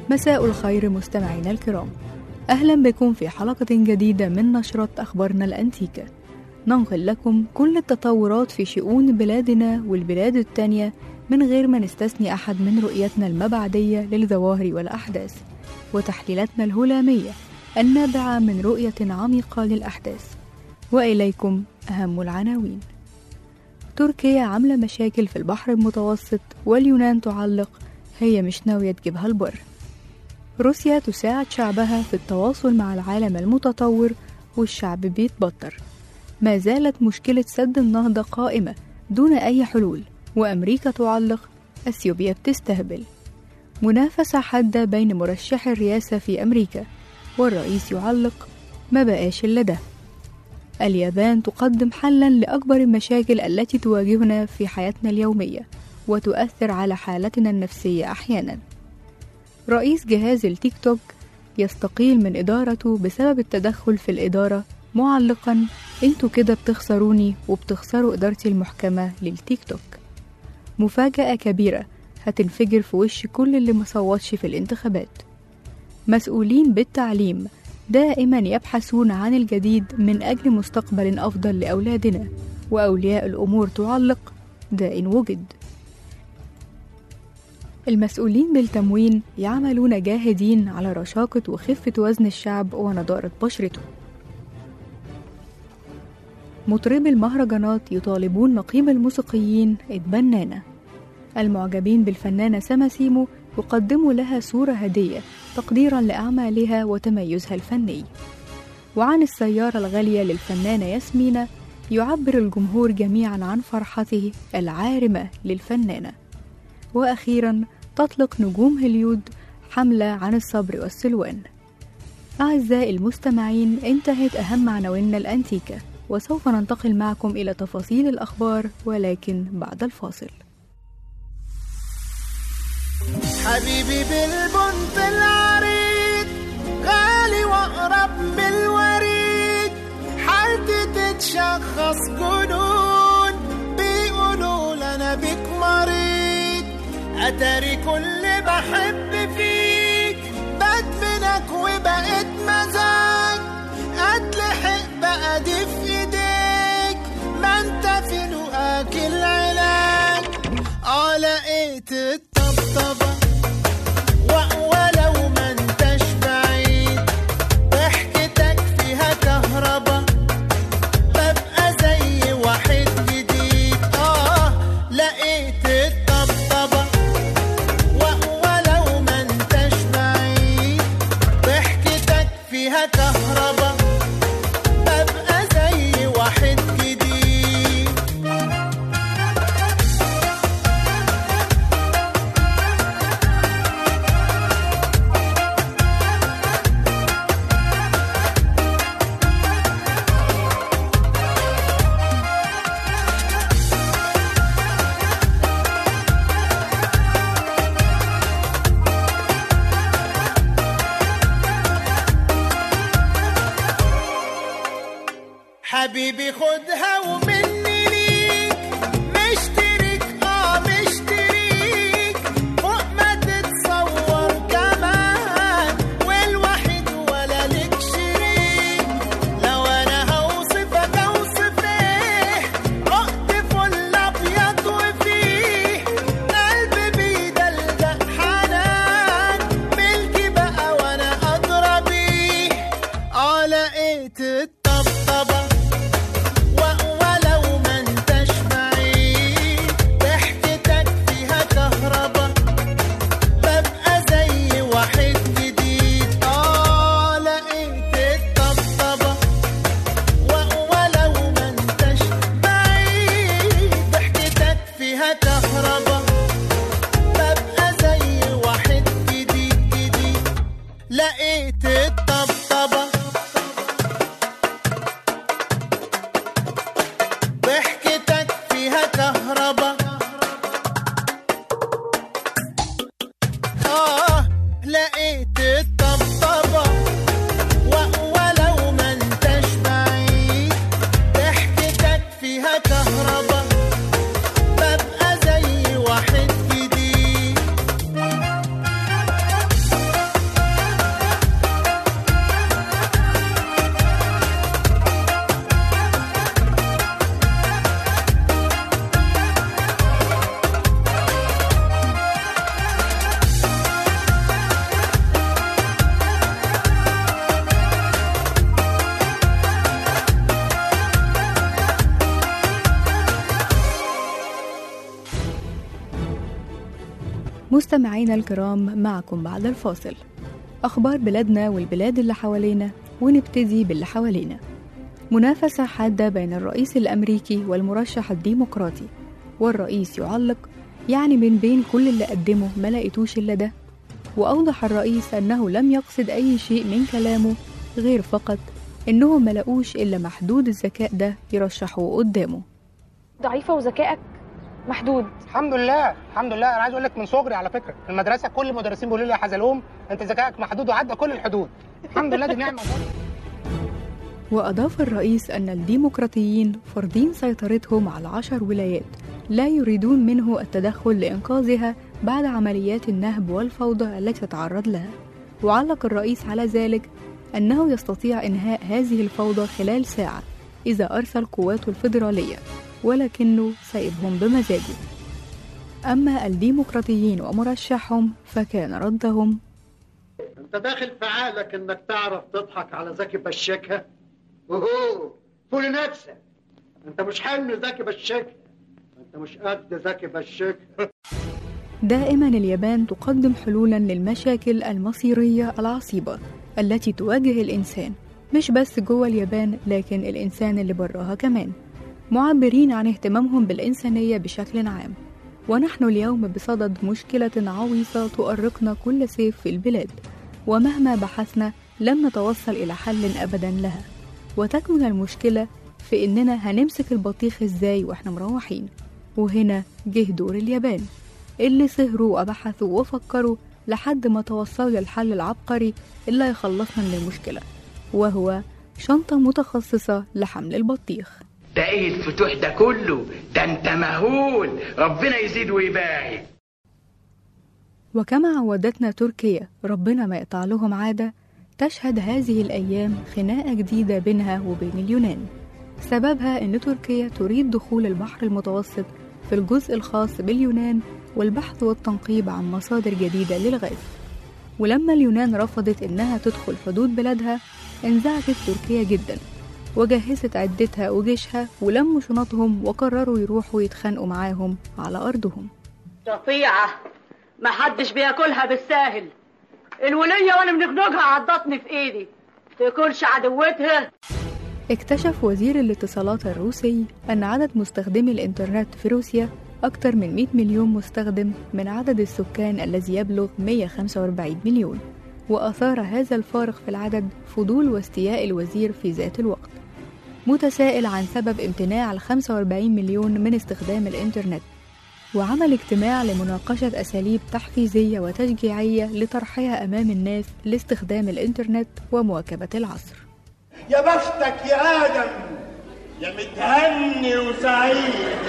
مساء الخير مستمعينا الكرام أهلا بكم في حلقة جديدة من نشرة أخبارنا الأنتيكة ننقل لكم كل التطورات في شؤون بلادنا والبلاد التانية من غير ما نستثني أحد من رؤيتنا المبعدية للظواهر والأحداث وتحليلاتنا الهلامية النابعة من رؤية عميقة للأحداث وإليكم أهم العناوين تركيا عاملة مشاكل في البحر المتوسط واليونان تعلق هي مش ناوية تجيبها البر روسيا تساعد شعبها في التواصل مع العالم المتطور والشعب بيتبطر ما زالت مشكلة سد النهضة قائمة دون أي حلول وأمريكا تعلق أثيوبيا بتستهبل منافسة حادة بين مرشح الرئاسة في أمريكا والرئيس يعلق ما بقاش إلا ده اليابان تقدم حلا لأكبر المشاكل التي تواجهنا في حياتنا اليومية وتؤثر على حالتنا النفسية أحيانا رئيس جهاز التيك توك يستقيل من إدارته بسبب التدخل في الإدارة معلقا انتوا كده بتخسروني وبتخسروا إدارتي المحكمة للتيك توك مفاجأة كبيرة هتنفجر في وش كل اللي مصوتش في الانتخابات مسؤولين بالتعليم دائما يبحثون عن الجديد من أجل مستقبل أفضل لأولادنا وأولياء الأمور تعلق ده إن وجد المسؤولين بالتموين يعملون جاهدين على رشاقة وخفة وزن الشعب ونضارة بشرته مطربي المهرجانات يطالبون نقيب الموسيقيين اتبنانا المعجبين بالفنانة سما سيمو يقدموا لها صورة هدية تقديرا لأعمالها وتميزها الفني وعن السيارة الغالية للفنانة ياسمينة يعبر الجمهور جميعا عن فرحته العارمة للفنانة وأخيرا تطلق نجوم هوليود حملة عن الصبر والسلوان أعزائي المستمعين انتهت أهم عناويننا الأنتيكة وسوف ننتقل معكم إلى تفاصيل الأخبار ولكن بعد الفاصل حبيبي بالبنت العريض غالي واقرب من الوريد حالتي تتشخص جنون بيقولوا لنا بيك مريض اتاري كل بحب فيك بدمنك وبقيت مزاج اتلحق بقى دي في ايديك ما انت في لقاك العلاج اه لقيت الطبطبة و- ولو ما انتش بعيد ضحكتك فيها كهربا ببقى زي واحد جديد اه لقيت الطبطبة و- ولو ما انتش بعيد ضحكتك فيها كهربا ببقى زي واحد جديد حبيبي خدها ومني ليك مشترك اه مشتريك فوق ما تتصور كمان والوحيد ولا لك شريك لو انا هوصفك اوصف ايه عقد فل ابيض وفيه قلبي بيدلدق حنان ملكي بقى وانا ادرى بيه اه لقيت الطبطبة و- ولو مستمعينا الكرام معكم بعد الفاصل أخبار بلادنا والبلاد اللي حوالينا ونبتدي باللي حوالينا منافسة حادة بين الرئيس الأمريكي والمرشح الديمقراطي والرئيس يعلق يعني من بين كل اللي قدمه ما لقيتوش إلا ده وأوضح الرئيس أنه لم يقصد أي شيء من كلامه غير فقط إنهم ما لقوش إلا محدود الذكاء ده يرشحوه قدامه ضعيفة وذكائك محدود الحمد لله الحمد لله انا عايز اقول لك من صغري على فكره في المدرسه كل المدرسين بيقولوا لي يا حزلوم انت ذكائك محدود وعدى كل الحدود الحمد لله دي نعمه وأضاف الرئيس أن الديمقراطيين فرضين سيطرتهم على عشر ولايات لا يريدون منه التدخل لإنقاذها بعد عمليات النهب والفوضى التي تتعرض لها وعلق الرئيس على ذلك أنه يستطيع إنهاء هذه الفوضى خلال ساعة إذا أرسل قواته الفيدرالية ولكنه سيبهم بمزاجه أما الديمقراطيين ومرشحهم فكان ردهم انت داخل في عقلك انك تعرف تضحك على زكي بشكها اوهو فول نفسك انت مش حلم زكي بشكها انت مش قد زكي بشكها دائما اليابان تقدم حلولا للمشاكل المصيرية العصيبة التي تواجه الإنسان مش بس جوه اليابان لكن الإنسان اللي براها كمان معبرين عن اهتمامهم بالإنسانية بشكل عام ونحن اليوم بصدد مشكلة عويصة تؤرقنا كل صيف في البلاد ومهما بحثنا لم نتوصل إلى حل أبدا لها وتكمن المشكلة في إننا هنمسك البطيخ إزاي وإحنا مروحين وهنا جه دور اليابان اللي سهروا وبحثوا وفكروا لحد ما توصلوا للحل العبقري اللي هيخلصنا من المشكلة وهو شنطة متخصصة لحمل البطيخ ده ايه الفتوح ده كله ده انت مهول ربنا يزيد ويبارك وكما عودتنا تركيا ربنا ما يقطع لهم عادة تشهد هذه الأيام خناقة جديدة بينها وبين اليونان سببها أن تركيا تريد دخول البحر المتوسط في الجزء الخاص باليونان والبحث والتنقيب عن مصادر جديدة للغاز ولما اليونان رفضت إنها تدخل حدود بلادها انزعجت تركيا جدا وجهزت عدتها وجيشها ولموا شنطهم وقرروا يروحوا يتخانقوا معاهم على أرضهم رفيعة ما حدش بياكلها بالساهل الولية وانا بنخنقها عضتني في ايدي تاكلش عدوتها اكتشف وزير الاتصالات الروسي أن عدد مستخدمي الإنترنت في روسيا أكثر من 100 مليون مستخدم من عدد السكان الذي يبلغ 145 مليون وأثار هذا الفارق في العدد فضول واستياء الوزير في ذات الوقت متسائل عن سبب امتناع ال 45 مليون من استخدام الإنترنت وعمل اجتماع لمناقشة أساليب تحفيزية وتشجيعية لطرحها أمام الناس لاستخدام الإنترنت ومواكبة العصر يا بختك يا آدم يا متهني وسعيد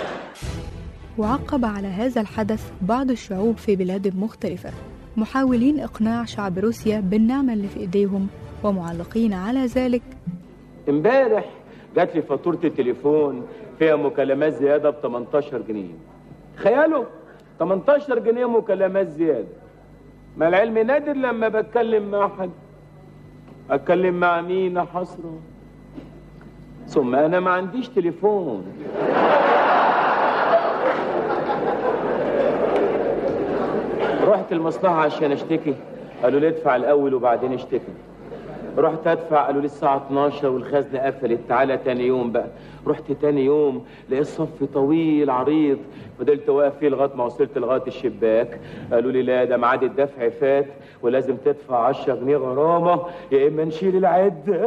وعقب على هذا الحدث بعض الشعوب في بلاد مختلفة محاولين إقناع شعب روسيا بالنعمة اللي في إيديهم ومعلقين على ذلك امبارح جات لي فاتورة التليفون فيها مكالمات زيادة ب 18 جنيه تخيلوا 18 جنيه مكالمات زيادة ما العلم نادر لما بتكلم مع حد اتكلم مع مين حسرة ثم انا ما عنديش تليفون رحت المصلحة عشان اشتكي قالوا لي ادفع الاول وبعدين اشتكي رحت ادفع قالوا لي الساعة 12 والخزنة قفلت تعالى تاني يوم بقى رحت تاني يوم لقيت صف طويل عريض فضلت واقف فيه لغاية ما وصلت لغاية الشباك قالوا لي لا ده ميعاد الدفع فات ولازم تدفع 10 جنيه غرامة يا اما نشيل العدة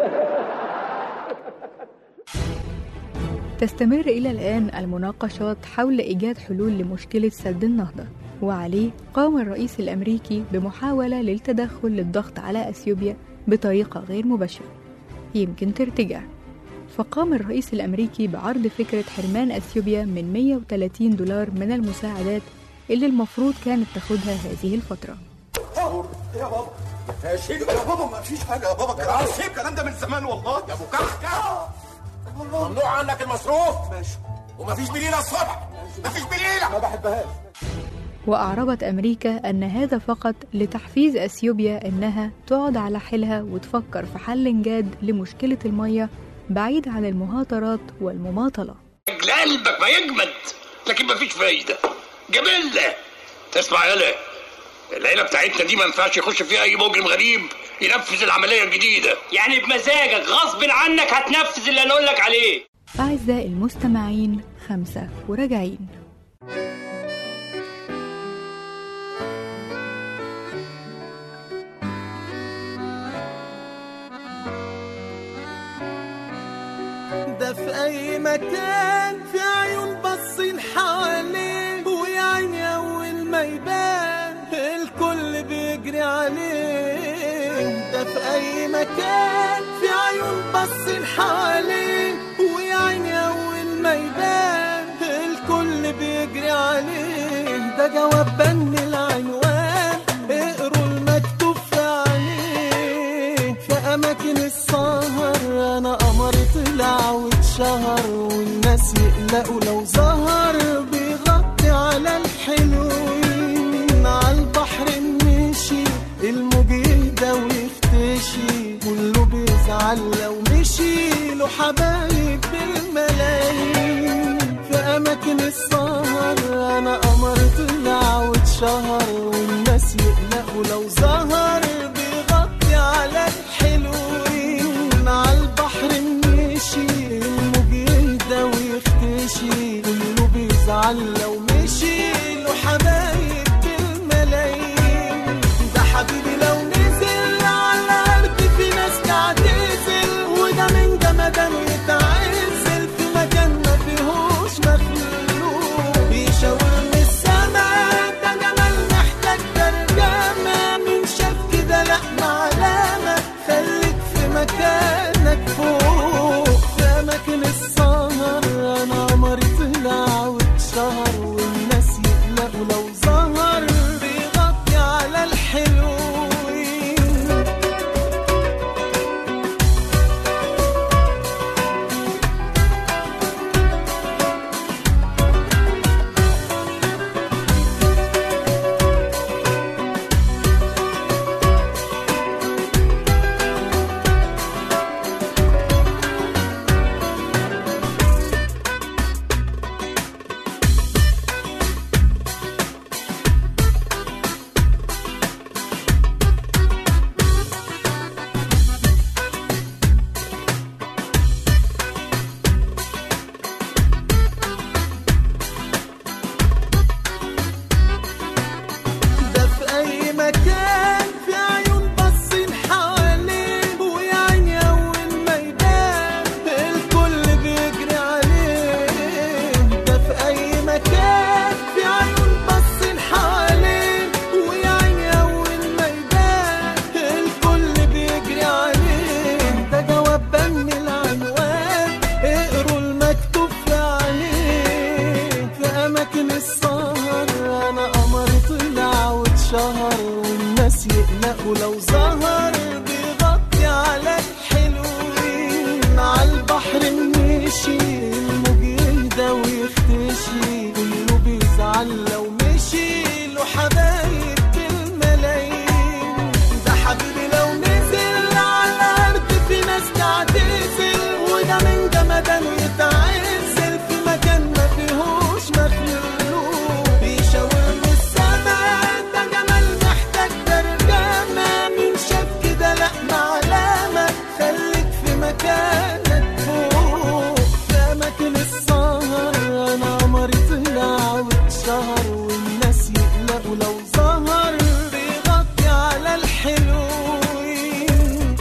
تستمر إلى الآن المناقشات حول إيجاد حلول لمشكلة سد النهضة وعليه قام الرئيس الأمريكي بمحاولة للتدخل للضغط على أثيوبيا بطريقة غير مباشرة يمكن ترتجع فقام الرئيس الأمريكي بعرض فكرة حرمان أثيوبيا من 130 دولار من المساعدات اللي المفروض كانت تاخدها هذه الفترة يا بابا يا شيخ يا بابا ما فيش حاجة يا بابا كلام عصيب الكلام ده من زمان والله يا ابو كحكة ممنوع عنك المصروف ماشي ومفيش بليلة الصبح مفيش بليلة ما بحبهاش وأعربت أمريكا أن هذا فقط لتحفيز أثيوبيا أنها تقعد على حيلها وتفكر في حل جاد لمشكلة المية بعيد عن المهاترات والمماطلة قلبك ما يجمد لكن ما فيش فايدة جبلة تسمع يالا العيله بتاعتنا دي ما ينفعش يخش فيها اي مجرم غريب ينفذ العمليه الجديده يعني بمزاجك غصب عنك هتنفذ اللي هنقول لك عليه أعزائي المستمعين خمسة وراجعين ده في اي مكان في عيون باصين حواليه ويا عيني اول ما يبان الكل بيجري عليه ده في اي مكان في عيون باصين حواليه ويا عيني اول ما يبان الكل بيجري عليه ده جواب بن العنوان اقروا المكتوب في عليه في اماكن السهر انا قمر طلع واتشهر والناس يقلقوا لو ظهر بيغطي على الحلوين على البحر مشي الموج يهدى ويختشي كله بيزعل لو مشي له حبايب بالملايين في اماكن السهر انا قمر طلع واتشهر والناس يقلقوا لو ظهر بيغطي على الحلوين على البحر مشي الموج يهدى ويختشي كله بيزعل لو مشي له حبايب بالملايين ده حبيبي لو نزل على الارض في ناس تعتزل وده من جمدانه يتعزل في مكان ما فيهوش مخلوق بيشاور من السما ده جمال محتاج ترجمة من شاف كده لا معلمة خليك في مكانك فوق في أماكن السهر أنا قمري طلع واتشهر والناس يقلقوا لو ظهر بيغطي على الحلوين ده في أي مكان في عيون باصين حواليه ويا عيني أول ما يبان الكل بيجري عليه ده في أي مكان في عيون باصين حواليه ويا عيني أول ما يبان الكل بيجري عليه ده جواب بن العنوان اقروا المكتوب في عليه في أماكن السهر أنا قمر طلع واتشهر والناس يقلقوا لو ظهر بيغطي على الحلوين على البحر مشي الموج يهدى ويختشي كله بيزعل لو مشي له حبايب بالملايين ده حبيبي لو نزل على الأرض في ناس تعتزل وده من جمدانه يتعزل في مكان ما فيهوش مخلوق بيشاور من السما ده جمال محتاج ترجمة مين شاف كده لا معلمة خليك في مكانك فوق في أماكن السهر أنا قمري طلع واتشهر والناس يقلقوا لو ظهر بيغطي على الحلوين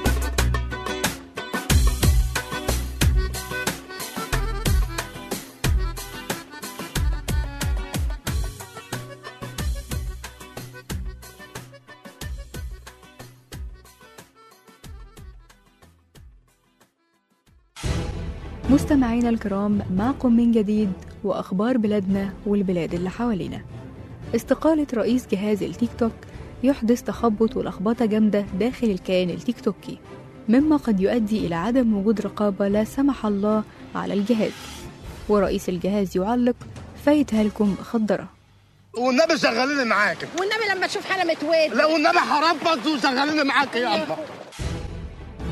مستمعينا الكرام معكم من جديد وأخبار بلادنا والبلاد اللي حوالينا استقالة رئيس جهاز التيك توك يحدث تخبط ولخبطة جامدة داخل الكيان التيك توكي مما قد يؤدي إلى عدم وجود رقابة لا سمح الله على الجهاز ورئيس الجهاز يعلق فايتها لكم خضرة والنبي شغليني معاك والنبي لما تشوف حاله متواد لا والنبي هربط وشغليني معاك يا الله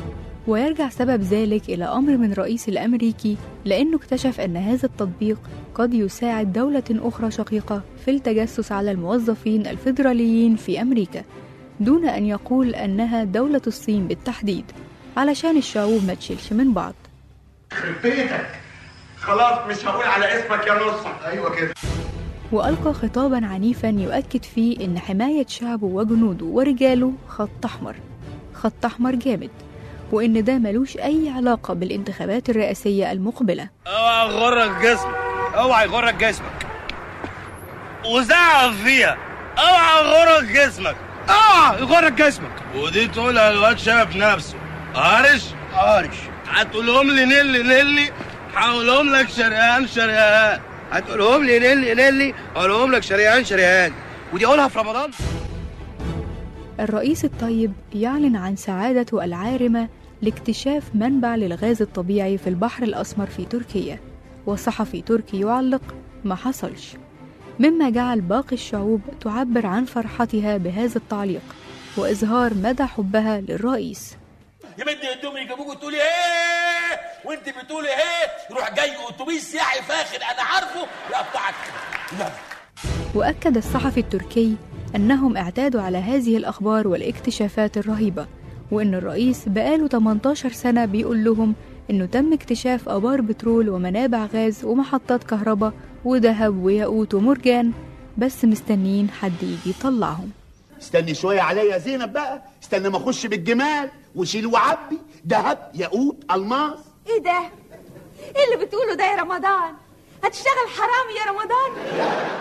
ويرجع سبب ذلك إلى أمر من رئيس الأمريكي لأنه اكتشف أن هذا التطبيق قد يساعد دولة أخرى شقيقة في التجسس على الموظفين الفيدراليين في أمريكا دون أن يقول أنها دولة الصين بالتحديد علشان الشعوب ما تشيلش من بعض بيتك خلاص مش هقول على اسمك يا نصر ايوه كده وألقى خطابا عنيفا يؤكد فيه أن حماية شعبه وجنوده ورجاله خط أحمر خط أحمر جامد وإن ده ملوش أي علاقة بالانتخابات الرئاسية المقبلة اوعى يغرك جسمك اوعى يغرك جسمك وزعق فيها اوعى يغرك جسمك اوعى يغرك جسمك ودي تقولها الواد شاف نفسه قارش قارش هتقولهم لي نلي نلي هقولهم لك شريان شريان هتقولهم لي نلي نلي هقولهم لك شريان شريان ودي اقولها في رمضان الرئيس الطيب يعلن عن سعادته العارمة لاكتشاف منبع للغاز الطبيعي في البحر الأسمر في تركيا وصحفي تركي يعلق ما حصلش مما جعل باقي الشعوب تعبر عن فرحتها بهذا التعليق وإظهار مدى حبها للرئيس يمد هدوم يجيبوك وتقولي ايه وانت بتقولي ايه يروح جاي اتوبيس سياحي فاخر انا عارفه يقطعك لا وأكد الصحفي التركي أنهم اعتادوا على هذه الأخبار والاكتشافات الرهيبة وإن الرئيس بقاله 18 سنة بيقول لهم إنه تم اكتشاف آبار بترول ومنابع غاز ومحطات كهرباء وذهب وياقوت ومرجان بس مستنيين حد يجي يطلعهم استني شويه عليا يا زينب بقى استنى ما اخش بالجمال وشيل وعبي ذهب ياقوت الماس ايه ده؟ ايه اللي بتقوله ده يا رمضان؟ هتشتغل حرامي يا رمضان؟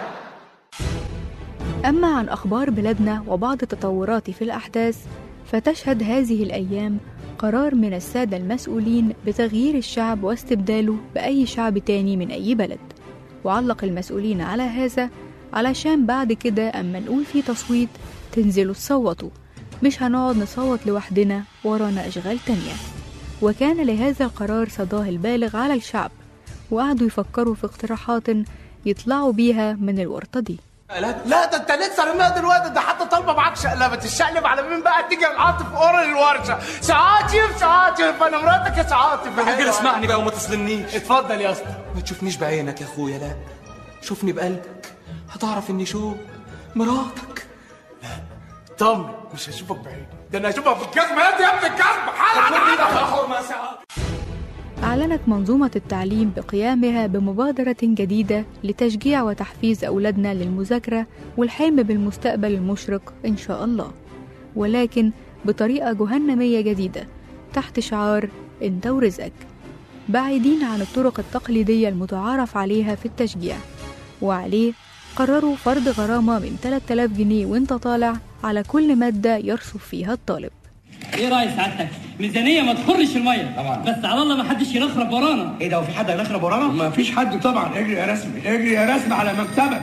أما عن أخبار بلادنا وبعض التطورات في الأحداث فتشهد هذه الأيام قرار من السادة المسؤولين بتغيير الشعب واستبداله بأي شعب تاني من أي بلد وعلق المسؤولين على هذا علشان بعد كده أما نقول في تصويت تنزلوا تصوتوا مش هنقعد نصوت لوحدنا ورانا أشغال تانية وكان لهذا القرار صداه البالغ على الشعب وقعدوا يفكروا في اقتراحات يطلعوا بيها من الورطة دي لا لا ده انت لسه رميها دلوقتي ده حتى طالبه معاك شقلبه الشقلب على مين بقى تيجي العاطف اورا الورشه سعاطف سعاطف انا مراتك يا سعاطف يا حاج اسمعني بقى وما تصلنيش اتفضل يا اسطى ما تشوفنيش بعينك يا اخويا لا شوفني بقلبك هتعرف اني شو مراتك طمن مش هشوفك بعيني ده انا هشوفك بالجزمه يا يا ابن الجزمه حالا على أعلنت منظومة التعليم بقيامها بمبادرة جديدة لتشجيع وتحفيز أولادنا للمذاكرة والحلم بالمستقبل المشرق إن شاء الله ولكن بطريقة جهنمية جديدة تحت شعار أنت ورزقك بعيدين عن الطرق التقليدية المتعارف عليها في التشجيع وعليه قرروا فرض غرامة من 3000 جنيه وانت طالع على كل مادة يرسب فيها الطالب ايه راي سعادتك ميزانيه ما تخرش الميه طبعا بس على الله ما حدش ينخرب ورانا ايه ده وفي حد هينخرب ورانا؟ ما فيش حد طبعا اجري يا رسمي اجري يا رسمي على مكتبك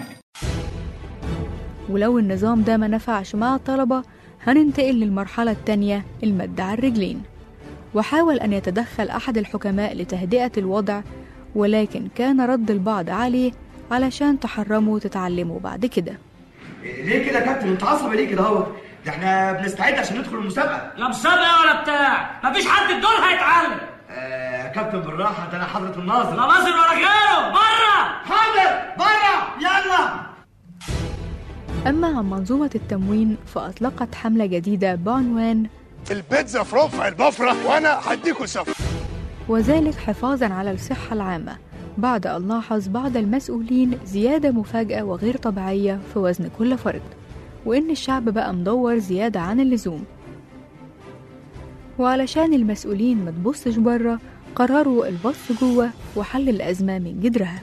ولو النظام ده ما نفعش مع الطلبة هننتقل للمرحلة التانية المد على الرجلين وحاول أن يتدخل أحد الحكماء لتهدئة الوضع ولكن كان رد البعض عليه علشان تحرموا تتعلموا بعد كده ليه كده يا كابتن انت عصبي ليه كده اهو ده احنا بنستعد عشان ندخل المسابقه لا مسابقه ولا بتاع مفيش حد في دول هيتعلم آه كابتن بالراحه ده انا حضره الناظر لا ناظر ولا غيره بره حاضر بره يلا أما عن منظومة التموين فأطلقت حملة جديدة بعنوان البيتزا في رفع البفرة وانا هديكوا سفر وذلك حفاظا على الصحة العامة بعد أن لاحظ بعض المسؤولين زيادة مفاجئة وغير طبيعية في وزن كل فرد وإن الشعب بقى مدور زيادة عن اللزوم وعلشان المسؤولين ما تبصش بره قرروا البص جوه وحل الأزمة من جدرها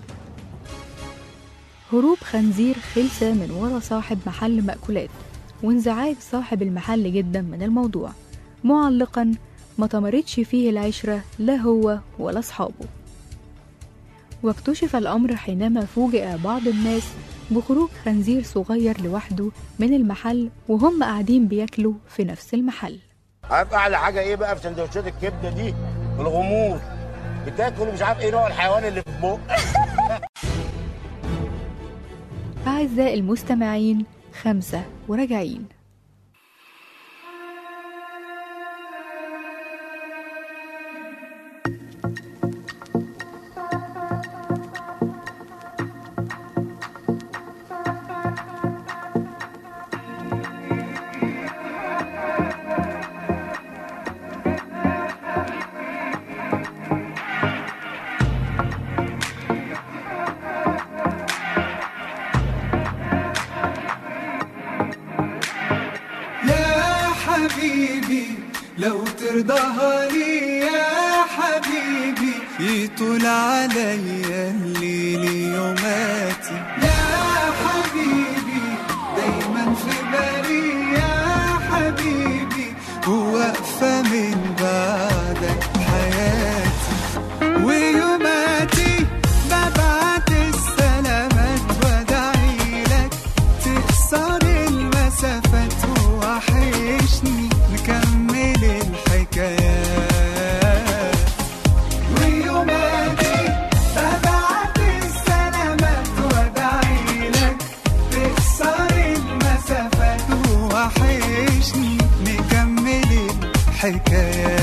هروب خنزير خلسة من ورا صاحب محل مأكولات وانزعاج صاحب المحل جدا من الموضوع معلقا ما تمرتش فيه العشرة لا هو ولا أصحابه واكتشف الأمر حينما فوجئ بعض الناس بخروج خنزير صغير لوحده من المحل وهم قاعدين بياكلوا في نفس المحل عارف اعلى حاجه ايه بقى في سندوتشات الكبده دي الغموض بتاكل ومش عارف ايه نوع الحيوان اللي في بقك أعزائي المستمعين خمسة وراجعين وترضاها لي يا حبيبي يطول عليا الليل يوماتي يا حبيبي دايما في بالي يا حبيبي وواقفة من بعدك حياتي ويوماتي ببعت السلامات وادعي لك تقصر المسافات وحشني نكمل الحكايات ويوماتي ببعت السلامات وادعي لك تقصر المسافات وحشني نكمل الحكايات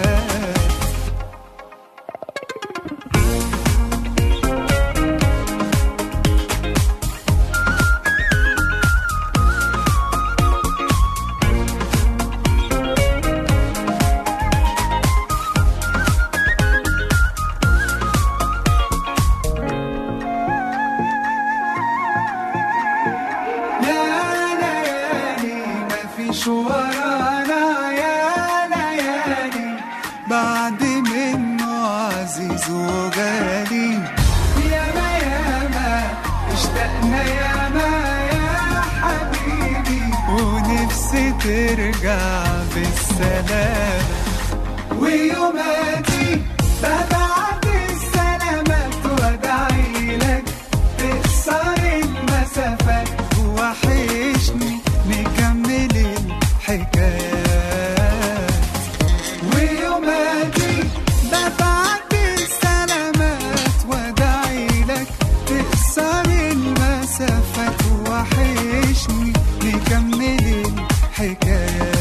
يا ليالي مفيش ورانا يا ليالي بعد منه عزيز وغالي ياما ياما اشتقنا ياما يا حبيبي ونفسي ترجع بالسلامة ويوماتي ببعت السلامات وادعي لك تقصر المسافات وحشني نكمل الحكايات ويوماتي ببعت السلامات وادعي لك تقصر المسافات وحشني نكمل الحكايات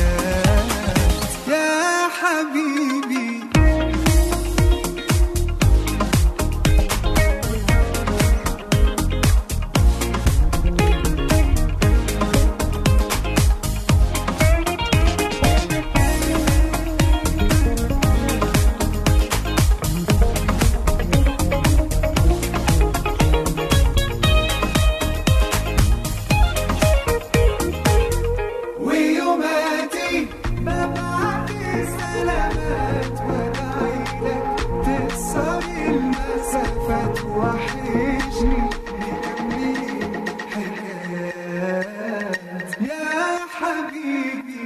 يا حبيبي ويوماتي ببعت السلامات وادعي لك تقصر المسافات وحشني نكمل الحكايات يا حبيبي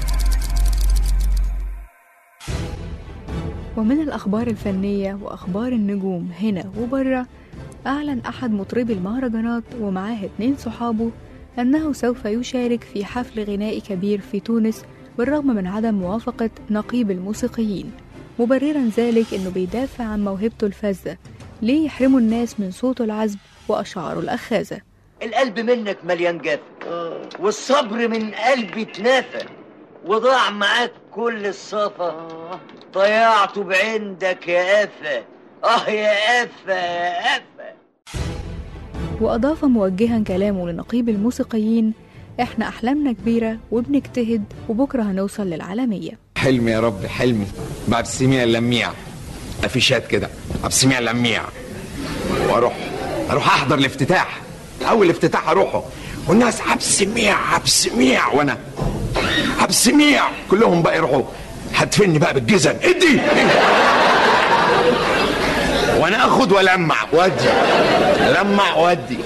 ومن الأخبار الفنية وأخبار النجوم هنا وبره أعلن أحد مطربي المهرجانات ومعاه اتنين صحابه أنه سوف يشارك في حفل غنائي كبير في تونس بالرغم من عدم موافقة نقيب الموسيقيين مبررا ذلك أنه بيدافع عن موهبته الفذة ليه يحرموا الناس من صوته العذب وأشعاره الأخاذة القلب منك مليان جف والصبر من قلبي اتنافى وضاع معاك كل الصفا ضيعته بعندك يا قفا اه يا قفا يا قفا وأضاف موجها كلامه لنقيب الموسيقيين إحنا أحلامنا كبيرة وبنجتهد وبكرة هنوصل للعالمية حلمي يا رب حلمي بعد سميع اللميع افيشات كده عبد السميع اللميع واروح اروح احضر الافتتاح اول افتتاح اروحه والناس عبد السميع عبد السميع وانا عبد السميع كلهم بقى يروحوا هتفني بقى بالجزم ادي وانا اخد والمع وادي لمع وادي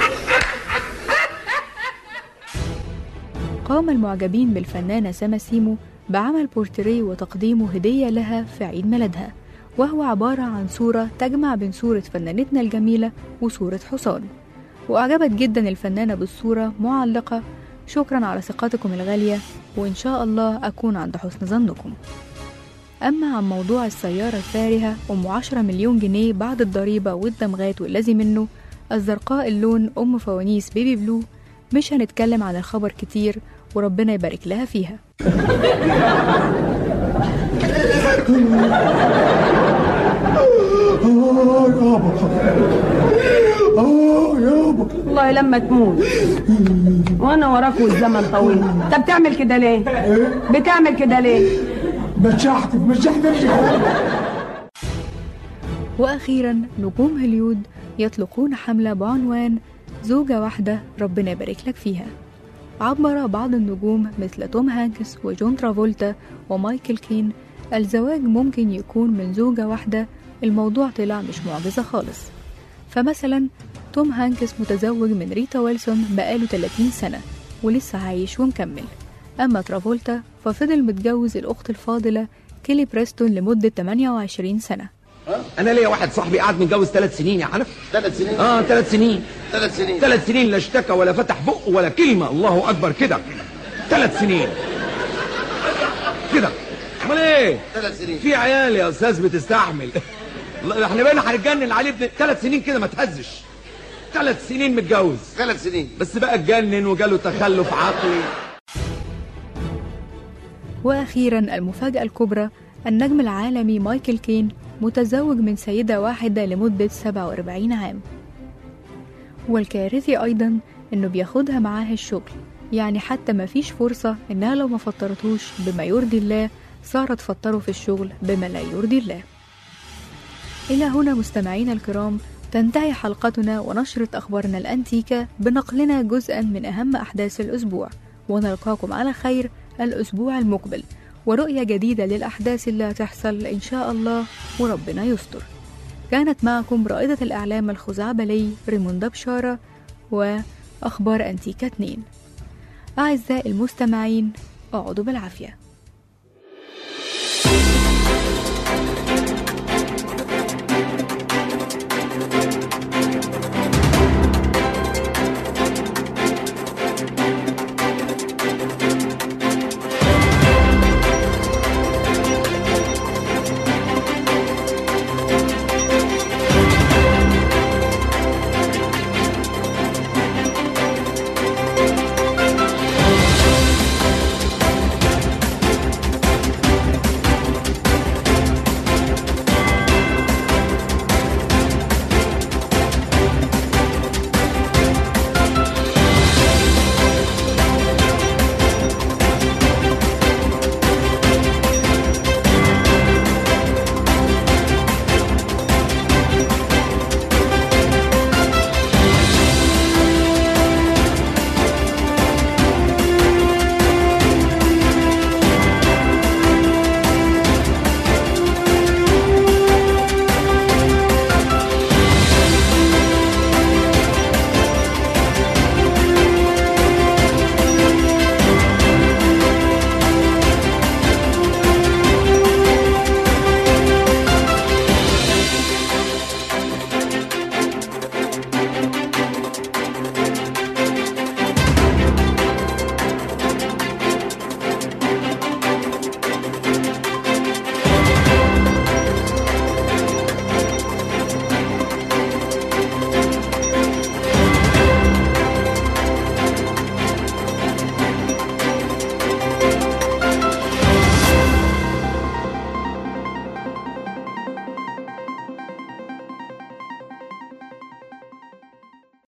قام المعجبين بالفنانة سما سيمو بعمل بورتريه وتقديمه هدية لها في عيد ميلادها وهو عبارة عن صورة تجمع بين صورة فنانتنا الجميلة وصورة حصان وأعجبت جدا الفنانة بالصورة معلقة شكرا على ثقتكم الغالية وإن شاء الله أكون عند حسن ظنكم أما عن موضوع السيارة الفارهة أم عشرة مليون جنيه بعد الضريبة والدمغات والذي منه الزرقاء اللون أم فوانيس بيبي بلو مش هنتكلم عن الخبر كتير وربنا يبارك لها فيها والله لما تموت وانا وراك والزمن طويل انت بتعمل كده ليه بتعمل كده ليه بتشحتف مش وأخيرا نجوم هوليود يطلقون حملة بعنوان زوجة واحدة ربنا يبارك لك فيها عبر بعض النجوم مثل توم هانكس وجون ترافولتا ومايكل كين الزواج ممكن يكون من زوجة واحدة الموضوع طلع مش معجزة خالص فمثلا توم هانكس متزوج من ريتا ويلسون بقاله 30 سنة ولسه عايش ومكمل أما ترافولتا ففضل متجوز الأخت الفاضلة كيلي بريستون لمدة 28 سنة انا ليا واحد صاحبي قاعد متجوز ثلاث سنين يا حنف ثلاث سنين اه ثلاث سنين ثلاث سنين ثلاث سنين لا اشتكى ولا فتح بقه ولا كلمه الله اكبر كده ثلاث سنين كده امال ايه ثلاث سنين في عيال يا استاذ بتستحمل لا، احنا بقينا هنتجنن عليه ابن ثلاث سنين كده ما تهزش ثلاث سنين متجوز ثلاث سنين بس بقى اتجنن وجاله تخلف عقلي وأخيرا المفاجأة الكبرى النجم العالمي مايكل كين متزوج من سيدة واحدة لمدة 47 عام والكارثي أيضا إنه بياخدها معاه الشغل يعني حتى ما فيش فرصة إنها لو ما فطرتوش بما يرضي الله سارة تفطره في الشغل بما لا يرضي الله إلى هنا مستمعينا الكرام تنتهي حلقتنا ونشرة أخبارنا الأنتيكة بنقلنا جزءا من أهم أحداث الأسبوع ونلقاكم على خير الأسبوع المقبل ورؤية جديدة للأحداث اللي هتحصل إن شاء الله وربنا يستر كانت معكم رائدة الإعلام الخزعبلي ريموندا بشارة وأخبار أنتيكا 2 أعزائي المستمعين اقعدوا بالعافية